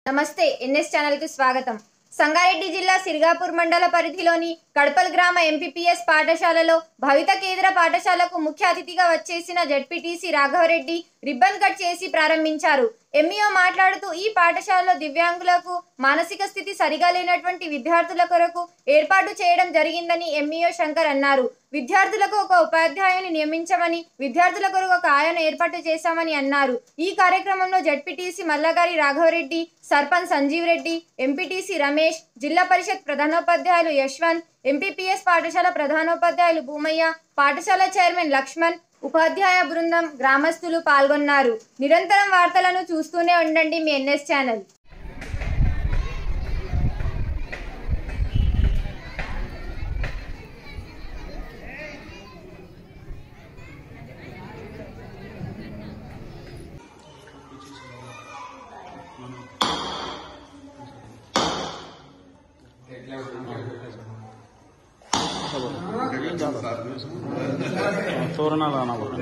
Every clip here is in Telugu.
నమస్తే ఎన్ఎస్ ఛానల్ కు స్వాగతం సంగారెడ్డి జిల్లా సిరిగాపూర్ మండల పరిధిలోని కడపల్ గ్రామ ఎంపీపీఎస్ పాఠశాలలో భవిత కేంద్ర పాఠశాలకు ముఖ్య అతిథిగా వచ్చేసిన జడ్పీటీసీ రాఘవరెడ్డి రిబ్బన్ కట్ చేసి ప్రారంభించారు ఎంఈఓ మాట్లాడుతూ ఈ పాఠశాలలో దివ్యాంగులకు మానసిక స్థితి సరిగా లేనటువంటి విద్యార్థుల కొరకు ఏర్పాటు చేయడం జరిగిందని ఎంఈఓ శంకర్ అన్నారు విద్యార్థులకు ఒక ఉపాధ్యాయుని నియమించమని విద్యార్థుల కొరకు ఒక ఆయన ఏర్పాటు చేశామని అన్నారు ఈ కార్యక్రమంలో జడ్పీటీసీ మల్లగారి రాఘవరెడ్డి సర్పంచ్ సంజీవ్ రెడ్డి ఎంపీటీసీ రమేష్ జిల్లా పరిషత్ ప్రధానోపాధ్యాయులు యశ్వంత్ ఎంపీపీఎస్ పాఠశాల ప్రధానోపాధ్యాయులు భూమయ్య పాఠశాల చైర్మన్ లక్ష్మణ్ ఉపాధ్యాయ బృందం గ్రామస్తులు పాల్గొన్నారు నిరంతరం వార్తలను చూస్తూనే ఉండండి మీ ఎన్ఎస్ ఛానల్ తోరణాలు అనబోదు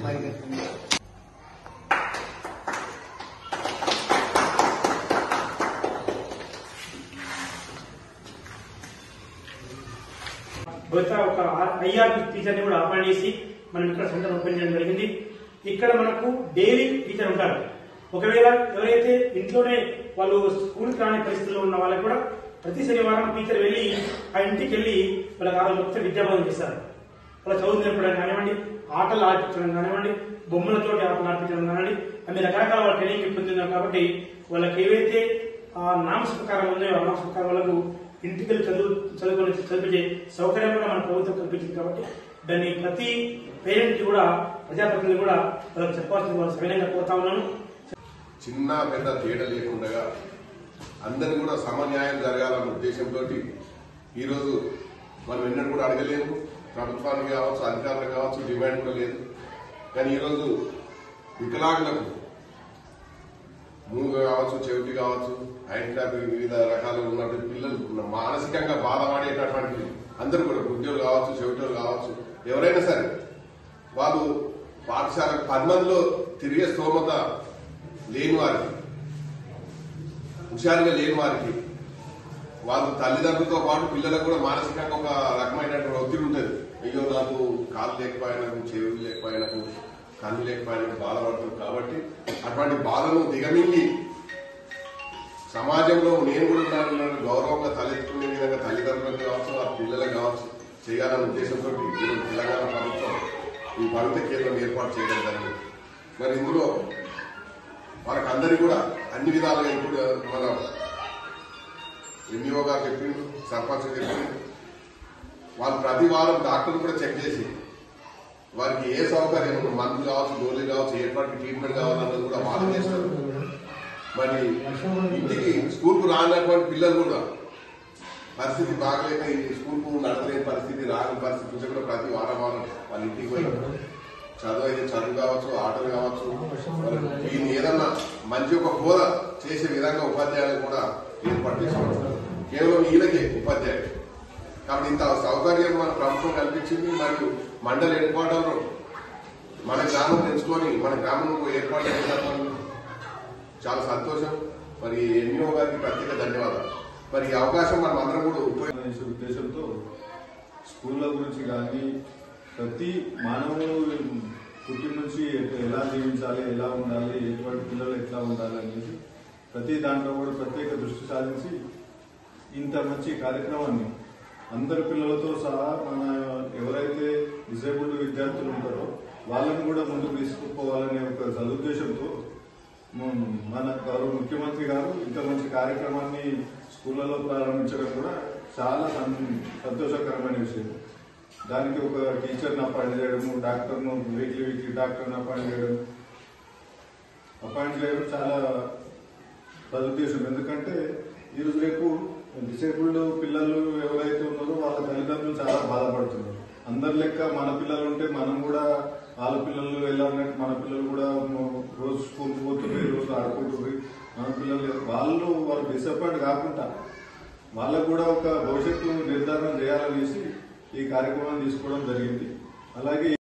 బహుశా ఒక ఐఆర్ టీచర్ని కూడా అపాయింట్ చేసి మనం ఇక్కడ సెంటర్ ఓపెన్ చేయడం జరిగింది ఇక్కడ మనకు డైలీ టీచర్ ఉంటారు ఒకవేళ ఎవరైతే ఇంట్లోనే వాళ్ళు స్కూల్కి రాని పరిస్థితుల్లో ఉన్న వాళ్ళకి కూడా ప్రతి శనివారం టీచర్ వెళ్ళి ఆ ఇంటికి వెళ్ళి వాళ్ళకి ఆ రోజు మొత్తం విద్యాబోధన చేస్తారు వాళ్ళ చదువు నేర్పడం కానివ్వండి ఆటలు ఆడిపించడం కానివ్వండి బొమ్మలతోటి ఆటలు ఆడిపించడం కానివ్వండి అన్ని రకరకాల వాళ్ళ ట్రైనింగ్ పొందినారు కాబట్టి వాళ్ళకి ఏవైతే ఆ నామస్కారం ఉన్నాయో ఆ నామస్కారం వాళ్ళకు ఇంటికి వెళ్ళి చదువు చదువుకొని చదివించే సౌకర్యం కూడా మన ప్రభుత్వం కల్పించింది కాబట్టి దాన్ని ప్రతి పేరెంట్ కూడా ప్రజాప్రతినిధులు కూడా వాళ్ళకి చెప్పాల్సింది వాళ్ళు సవినంగా కోరుతా ఉన్నాను చిన్న పెద్ద తేడా లేకుండా అందరినీ కూడా సమన్యాయం జరగాలన్న ఉద్దేశంతో ఈరోజు మనం ఎన్నడూ కూడా అడగలేము ప్రభుత్వానికి కావచ్చు అధికారులకు కావచ్చు డిమాండ్ కూడా లేదు కానీ ఈరోజు వికలాంగులకు మూగ కావచ్చు చెవిటి కావచ్చు హ్యాండిక్యాప్ వివిధ రకాలు ఉన్నటువంటి పిల్లలు మానసికంగా బాధపడేటటువంటి అందరూ కూడా వృద్ధులు కావచ్చు చెవిటోలు కావచ్చు ఎవరైనా సరే వాళ్ళు పాఠశాలకు పది మందిలో తిరిగే స్తోమత లేని వారికి హుషారుగా లేని వారికి వాళ్ళు తల్లిదండ్రులతో పాటు పిల్లలకు కూడా మానసికంగా ఒక రకమైనటువంటి ఒత్తిడి ఉంటుంది అయ్యో నాకు కాలు లేకపోయినా చెవులు లేకపోయినా కన్ను లేకపోయినా బాధపడుతుంది కాబట్టి అటువంటి బాధను దిగమింగి సమాజంలో నేను కూడా ఉన్నానన్న గౌరవంగా తలెత్తుకునే విధంగా తల్లిదండ్రులకు కావచ్చు ఆ పిల్లలకు కావచ్చు చేయాలన్న ఉద్దేశంతో ఈరోజు తెలంగాణ ప్రభుత్వం ఈ భవిత కేంద్రం ఏర్పాటు చేయడం జరిగింది మరి ఇందులో మనకందరి కూడా అన్ని విధాలుగా ఇప్పుడు మన ఎంఈఓ గారు చెప్పిండు సర్పంచ్ చెప్పిండు వాళ్ళు ప్రతి వారం డాక్టర్ కూడా చెక్ చేసి వారికి ఏ సౌకర్యం మందులు కావచ్చు గోళీలు కావచ్చు ఎటువంటి ట్రీట్మెంట్ కావాలన్నది కూడా వాళ్ళు చేస్తారు మరి ఇంటికి స్కూల్ కు రానటువంటి పిల్లలు కూడా పరిస్థితి బాగలేక ఈ స్కూల్ కు నడవలేని పరిస్థితి రాని పరిస్థితి ఉంటే కూడా ప్రతి వారం వారం వాళ్ళ ఇంటికి పోయి చదువు అయితే చదువు కావచ్చు ఆటలు కావచ్చు వాళ్ళకి దీన్ని ఏదన్నా మంచి ఒక హోద చేసే విధంగా ఉపాధ్యాయులు కూడా ఏర్పాటు చేసుకోవాలి కేవలం ఈయనకే ఉపాధ్యాయుడు కాబట్టి ఇంత సౌకర్యం మన ప్రభుత్వం కల్పించింది మరియు మండల హెడ్ క్వార్టర్లో మన గ్రామం తెచ్చుకొని మన గ్రామంలో ఏర్పాటు చేసినప్పుడు చాలా సంతోషం మరి ఎంఈఓ గారికి ప్రత్యేక ధన్యవాదాలు మరి ఈ అవకాశం మనం అందరం కూడా ఉపయోగ చేసే ఉద్దేశంతో స్కూళ్ళ గురించి కానీ ప్రతి మానవుడు పుట్టి నుంచి ఎట్- ఎలా జీవించాలి ఎలా ఉండాలి ఎటువంటి పిల్లలు ఎట్లా ఉండాలి అనేసి ప్రతి దాంట్లో కూడా ప్రత్యేక దృష్టి సాధించి ఇంత మంచి కార్యక్రమాన్ని అందరి పిల్లలతో సహా మన ఎవరైతే డిసేబుల్డ్ విద్యార్థులు ఉంటారో వాళ్ళని కూడా ముందుకు తీసుకుపోవాలనే ఒక సదుద్దేశంతో మ- మన గౌరవ ముఖ్యమంత్రి గారు ఇంత మంచి కార్యక్రమాన్ని స్కూళ్ళలో ప్రారంభించడం కూడా చాలా సం- సంతోషకరమైన విషయం దానికి ఒక టీచర్ని అపాయింట్ చేయడము డాక్టర్ను వీక్లీ వీక్లీ డాక్టర్ని అపాయింట్ చేయడం అపాయింట్ చేయడం చాలా సదుద్దేశం ఎందుకంటే ఈరోజు రేపు డిసేబుల్డ్ పిల్లలు ఎవరైతే ఉన్నారో వాళ్ళ తల్లిదండ్రులు చాలా బాధపడుతున్నారు అందరి లెక్క మన పిల్లలు ఉంటే మనం కూడా వాళ్ళ పిల్లలు వెళ్ళాలన్నట్టు మన పిల్లలు కూడా రోజు స్కూల్ పోతుంది రోజు ఆడుకుంటుంది మన పిల్లలు వాళ్ళు వాళ్ళు డిసప్పాయింట్ కాకుండా వాళ్ళకు కూడా ఒక భవిష్యత్తు నిర్ధారణ చేయాలనేసి ఈ కార్యక్రమాన్ని తీసుకోవడం జరిగింది అలాగే